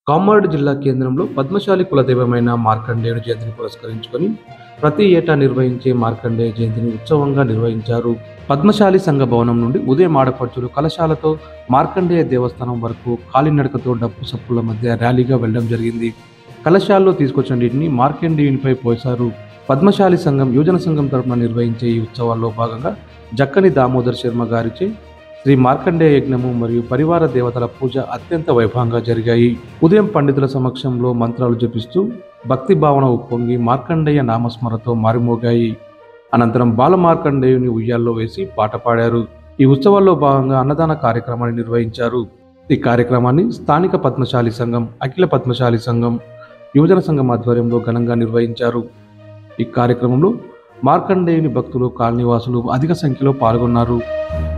కామారెడ్డి జిల్లా కేంద్రంలో పద్మశాలి కులదైవమైన మార్కండేయుని జయంతిని పురస్కరించుకొని ప్రతి ఏటా నిర్వహించే మార్కండేయ జయంతిని ఉత్సవంగా నిర్వహించారు పద్మశాలి సంఘ భవనం నుండి ఉదయం ఆడపడుచులు కలశాలతో మార్కండేయ దేవస్థానం వరకు కాలినడకతో డప్పు సప్పుల మధ్య ర్యాలీగా వెళ్లడం జరిగింది కలశాల్లో తీసుకొచ్చిన నీటిని మార్కండేయునిపై పోశారు పద్మశాలి సంఘం యువజన సంఘం తరపున నిర్వహించే ఈ ఉత్సవాల్లో భాగంగా జక్కని దామోదర్ శర్మ గారిచే శ్రీ మార్కండేయ యజ్ఞము మరియు పరివార దేవతల పూజ అత్యంత వైభవంగా జరిగాయి ఉదయం పండితుల సమక్షంలో మంత్రాలు జపిస్తూ భక్తి భావన ఉప్పొంగి మార్కండేయ నామస్మరతో మారిమోగాయి అనంతరం బాల మార్కండేయుని ఉయ్యాల్లో వేసి పాట పాడారు ఈ ఉత్సవాల్లో భాగంగా అన్నదాన కార్యక్రమాన్ని నిర్వహించారు ఈ కార్యక్రమాన్ని స్థానిక పద్మశాలి సంఘం అఖిల పద్మశాలి సంఘం యువజన సంఘం ఆధ్వర్యంలో ఘనంగా నిర్వహించారు ఈ కార్యక్రమంలో మార్కండేయుని భక్తులు కాలనీవాసులు అధిక సంఖ్యలో పాల్గొన్నారు